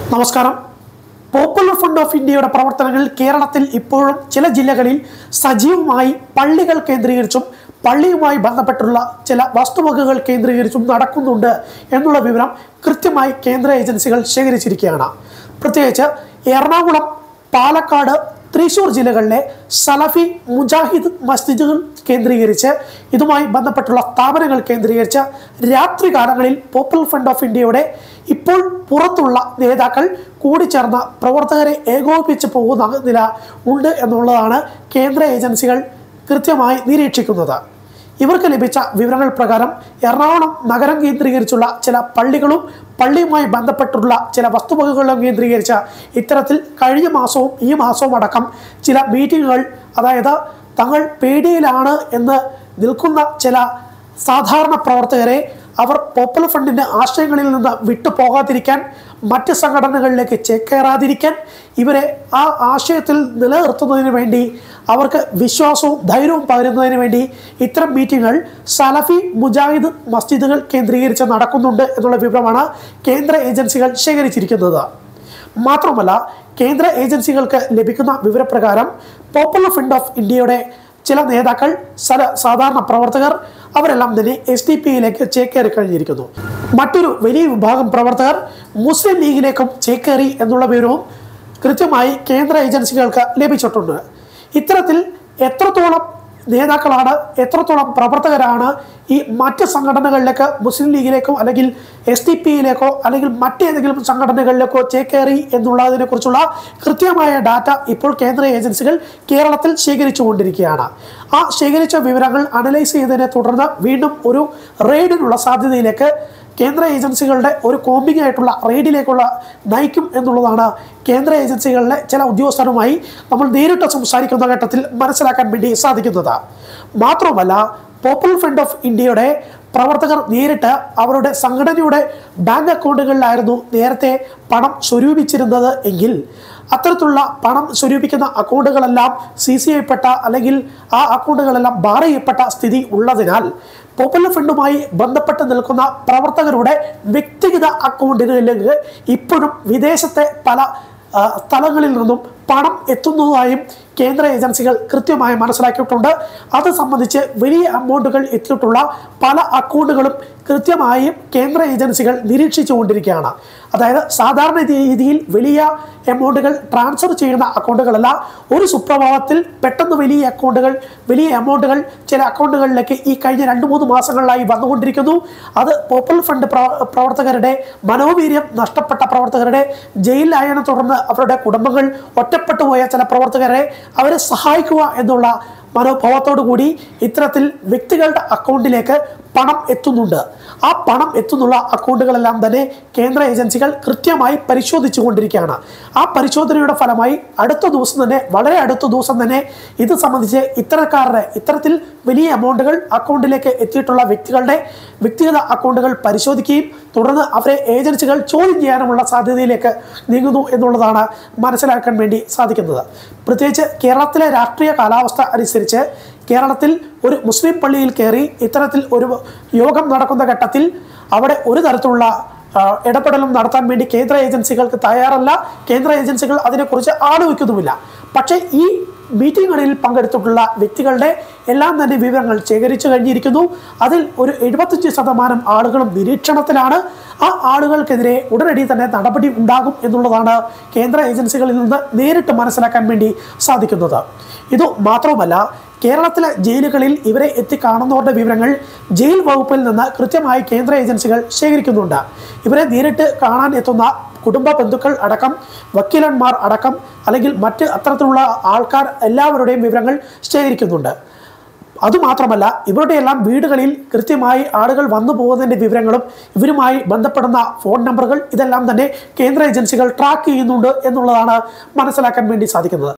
നമസ്കാരം popular fund of ഇന്ത്യയുടെ പ്രവർത്തനങ്ങൾ കേരളത്തിൽ ഇപ്പോഴും ചില ജില്ലകളിൽ സജീവമായി പള്ളികൾ കേന്ദ്രീകരിച്ചും പള്ളിയുമായി ബന്ധപ്പെട്ടുള്ള ചില വസ്തുവകകൾ കേന്ദ്രീകരിച്ചും നടക്കുന്നുണ്ട് എന്നുള്ള വിവരം കൃത്യമായി കേന്ദ്ര ഏജൻസികൾ ശേഖരിച്ചിരിക്കുകയാണ് പ്രത്യേകിച്ച് എറണാകുളം പാലക്കാട് തൃശൂർ ജില്ലകളിലെ സലഫി മുജാഹിദ് മസ്ജിദുകൾ കേന്ദ്രീകരിച്ച് ഇതുമായി ബന്ധപ്പെട്ടുള്ള സ്ഥാപനങ്ങൾ കേന്ദ്രീകരിച്ച് രാത്രികാലങ്ങളിൽ പോപ്പുലർ ഫണ്ട് ഓഫ് ഇന്ത്യയുടെ ഇപ്പോൾ പുറത്തുള്ള നേതാക്കൾ കൂടിച്ചേർന്ന പ്രവർത്തകരെ ഏകോപിപ്പിച്ച് പോകുന്ന നില ഉണ്ട് എന്നുള്ളതാണ് കേന്ദ്ര ഏജൻസികൾ കൃത്യമായി നിരീക്ഷിക്കുന്നത് ഇവർക്ക് ലഭിച്ച വിവരങ്ങൾ പ്രകാരം എറണാകുളം നഗരം കേന്ദ്രീകരിച്ചുള്ള ചില പള്ളികളും പള്ളിയുമായി ബന്ധപ്പെട്ടുള്ള ചില വസ്തുവകകളും കേന്ദ്രീകരിച്ച ഇത്തരത്തിൽ കഴിഞ്ഞ മാസവും ഈ മാസവും അടക്കം ചില മീറ്റിങ്ങുകൾ അതായത് തങ്ങൾ പേടിയിലാണ് എന്ന് നിൽക്കുന്ന ചില സാധാരണ പ്രവർത്തകരെ അവർ പോപ്പുലർ ഫണ്ടിൻ്റെ ആശയങ്ങളിൽ നിന്ന് വിട്ടു പോകാതിരിക്കാൻ മറ്റ് സംഘടനകളിലേക്ക് ചേക്കേറാതിരിക്കാൻ ഇവരെ ആ ആശയത്തിൽ നിലനിർത്തുന്നതിന് വേണ്ടി അവർക്ക് വിശ്വാസവും ധൈര്യവും പകരുന്നതിന് വേണ്ടി ഇത്തരം മീറ്റിങ്ങുകൾ സലഫി മുജാഹിദ് മസ്ജിദുകൾ കേന്ദ്രീകരിച്ച് നടക്കുന്നുണ്ട് എന്നുള്ള വിവരമാണ് കേന്ദ്ര ഏജൻസികൾ ശേഖരിച്ചിരിക്കുന്നത് മാത്രമല്ല കേന്ദ്ര ഏജൻസികൾക്ക് ലഭിക്കുന്ന വിവരപ്രകാരം പോപ്പുലർ ഫണ്ട് ഓഫ് ഇന്ത്യയുടെ ചില നേതാക്കൾ സല സാധാരണ പ്രവർത്തകർ അവരെല്ലാം തന്നെ എസ് ഡി പിയിലേക്ക് ചേക്കേറി കഴിഞ്ഞിരിക്കുന്നു മറ്റൊരു വലിയ വിഭാഗം പ്രവർത്തകർ മുസ്ലിം ലീഗിലേക്കും ചേക്കേറി എന്നുള്ള വിവരവും കൃത്യമായി കേന്ദ്ര ഏജൻസികൾക്ക് ലഭിച്ചിട്ടുണ്ട് ഇത്തരത്തിൽ എത്രത്തോളം നേതാക്കളാണ് എത്രത്തോളം പ്രവർത്തകരാണ് ഈ മറ്റ് സംഘടനകളിലേക്ക് മുസ്ലിം ലീഗിലേക്കോ അല്ലെങ്കിൽ എസ് ഡി പിയിലേക്കോ അല്ലെങ്കിൽ മറ്റേതെങ്കിലും സംഘടനകളിലേക്കോ ചേക്കേറി എന്നുള്ളതിനെ കുറിച്ചുള്ള കൃത്യമായ ഡാറ്റ ഇപ്പോൾ കേന്ദ്ര ഏജൻസികൾ കേരളത്തിൽ ശേഖരിച്ചുകൊണ്ടിരിക്കുകയാണ് ആ ശേഖരിച്ച വിവരങ്ങൾ അനലൈസ് ചെയ്തതിനെ തുടർന്ന് വീണ്ടും ഒരു റെയ്ഡിനുള്ള സാധ്യതയിലേക്ക് കേന്ദ്ര ഏജൻസികളുടെ ഒരു കോമ്പിംഗ് ആയിട്ടുള്ള റെയ്ഡിലേക്കുള്ള നയിക്കും എന്നുള്ളതാണ് കേന്ദ്ര ഏജൻസികളിലെ ചില ഉദ്യോഗസ്ഥരുമായി നമ്മൾ നേരിട്ട് സംസാരിക്കുന്ന ഘട്ടത്തിൽ മനസ്സിലാക്കാൻ വേണ്ടി സാധിക്കുന്നത് മാത്രമല്ല പോപ്പുലർ ഫ്രണ്ട് ഓഫ് ഇന്ത്യയുടെ പ്രവർത്തകർ നേരിട്ട് അവരുടെ സംഘടനയുടെ ബാങ്ക് അക്കൗണ്ടുകളിലായിരുന്നു നേരത്തെ പണം സ്വരൂപിച്ചിരുന്നത് എങ്കിൽ അത്തരത്തിലുള്ള പണം സ്വരൂപിക്കുന്ന അക്കൗണ്ടുകളെല്ലാം സി സി ചെയ്യപ്പെട്ട അല്ലെങ്കിൽ ആ അക്കൗണ്ടുകളെല്ലാം ബാർ ചെയ്യപ്പെട്ട സ്ഥിതി ഉള്ളതിനാൽ പോപ്പുലർ ഫണ്ടുമായി ബന്ധപ്പെട്ട് നിൽക്കുന്ന പ്രവർത്തകരുടെ വ്യക്തിഗത അക്കൗണ്ടുകളിലേക്ക് ഇപ്പോഴും വിദേശത്തെ പല ആ, സ്ഥലങ്ങളിൽ നിന്നും പണം എത്തുന്നതായും കേന്ദ്ര ഏജൻസികൾ കൃത്യമായി മനസ്സിലാക്കിയിട്ടുണ്ട് അത് സംബന്ധിച്ച് വലിയ എമൗണ്ടുകൾ എത്തിയിട്ടുള്ള പല അക്കൗണ്ടുകളും കൃത്യമായും കേന്ദ്ര ഏജൻസികൾ നിരീക്ഷിച്ചു കൊണ്ടിരിക്കുകയാണ് അതായത് സാധാരണ രീതിയിൽ വലിയ എമൗണ്ടുകൾ ട്രാൻസ്ഫർ ചെയ്യുന്ന അക്കൗണ്ടുകളല്ല ഒരു സുപ്രഭാതത്തിൽ പെട്ടെന്ന് വലിയ അക്കൗണ്ടുകൾ വലിയ എമൗണ്ടുകൾ ചില അക്കൗണ്ടുകളിലേക്ക് ഈ കഴിഞ്ഞ രണ്ട് മൂന്ന് മാസങ്ങളിലായി വന്നുകൊണ്ടിരിക്കുന്നു അത് പോപ്പുലർ ഫണ്ട് പ്രവ- പ്രവർത്തകരുടെ മനോവീര്യം നഷ്ടപ്പെട്ട പ്രവർത്തകരുടെ ജയിലിലായതിനെ തുടർന്ന് അവരുടെ കുടുംബങ്ങൾ ഒറ്റപ്പെട്ടു പോയ ചില പ്രവർത്തകരെ അവരെ സഹായിക്കുക എന്നുള്ള മനോഭാവത്തോടു കൂടി ഇത്തരത്തിൽ വ്യക്തികളുടെ അക്കൗണ്ടിലേക്ക് പണം എത്തുന്നുണ്ട് ആ പണം എത്തുന്നുള്ള അക്കൗണ്ടുകളെല്ലാം തന്നെ കേന്ദ്ര ഏജൻസികൾ കൃത്യമായി പരിശോധിച്ചു കൊണ്ടിരിക്കുകയാണ് ആ പരിശോധനയുടെ ഫലമായി അടുത്ത ദിവസം തന്നെ വളരെ അടുത്ത ദിവസം തന്നെ ഇത് സംബന്ധിച്ച് ഇത്തരക്കാരുടെ ഇത്തരത്തിൽ വലിയ എമൗണ്ടുകൾ അക്കൗണ്ടിലേക്ക് എത്തിയിട്ടുള്ള വ്യക്തികളുടെ വ്യക്തിഗത അക്കൗണ്ടുകൾ പരിശോധിക്കുകയും തുടർന്ന് അവരെ ഏജൻസികൾ ചോദ്യം ചെയ്യാനുമുള്ള സാധ്യതയിലേക്ക് നീങ്ങുന്നു എന്നുള്ളതാണ് മനസ്സിലാക്കാൻ വേണ്ടി സാധിക്കുന്നത് പ്രത്യേകിച്ച് കേരളത്തിലെ രാഷ്ട്രീയ കാലാവസ്ഥ അനുസരിച്ച് കേരളത്തിൽ ഒരു മുസ്ലിം പള്ളിയിൽ കയറി ഇത്തരത്തിൽ ഒരു യോഗം നടക്കുന്ന ഘട്ടത്തിൽ അവിടെ ഒരു തരത്തിലുള്ള ആ, ഇടപെടലും നടത്താൻ വേണ്ടി കേന്ദ്ര ഏജൻസികൾക്ക് തയ്യാറല്ല കേന്ദ്ര ഏജൻസികൾ അതിനെക്കുറിച്ച് ആലോചിക്കുന്നുമില്ല പക്ഷേ ഈ മീറ്റിങ്ങുകളിൽ പങ്കെടുത്തിട്ടുള്ള വ്യക്തികളുടെ എല്ലാം തന്നെ വിവരങ്ങൾ ശേഖരിച്ചു കഴിഞ്ഞിരിക്കുന്നു അതിൽ ഒരു എഴുപത്തഞ്ച് ശതമാനം ആളുകളും നിരീക്ഷണത്തിലാണ് ആ ആളുകൾക്കെതിരെ ഉടനടി തന്നെ നടപടി ഉണ്ടാകും എന്നുള്ളതാണ് കേന്ദ്ര ഏജൻസികളിൽ നിന്ന് നേരിട്ട് മനസ്സിലാക്കാൻ വേണ്ടി സാധിക്കുന്നത് ഇത് മാത്രവുമല്ല കേരളത്തിലെ ജയിലുകളിൽ ഇവരെ എത്തിക്കാണുന്നവരുടെ വിവരങ്ങൾ ജയിൽ വകുപ്പിൽ നിന്ന് കൃത്യമായി കേന്ദ്ര ഏജൻസികൾ ശേഖരിക്കുന്നുണ്ട് ഇവരെ നേരിട്ട് കാണാൻ എത്തുന്ന കുടുംബ ബന്ധുക്കൾ അടക്കം വക്കീലന്മാർ അടക്കം അല്ലെങ്കിൽ മറ്റ് അത്തരത്തിലുള്ള ആൾക്കാർ എല്ലാവരുടെയും വിവരങ്ങൾ ശേഖരിക്കുന്നുണ്ട് അതുമാത്രമല്ല ഇവരുടെ എല്ലാം വീടുകളിൽ കൃത്യമായി ആളുകൾ വന്നു പോകുന്നതിൻ്റെ വിവരങ്ങളും ഇവരുമായി ബന്ധപ്പെടുന്ന ഫോൺ നമ്പറുകൾ ഇതെല്ലാം തന്നെ കേന്ദ്ര ഏജൻസികൾ ട്രാക്ക് ചെയ്യുന്നുണ്ട് എന്നുള്ളതാണ് മനസ്സിലാക്കാൻ വേണ്ടി സാധിക്കുന്നത്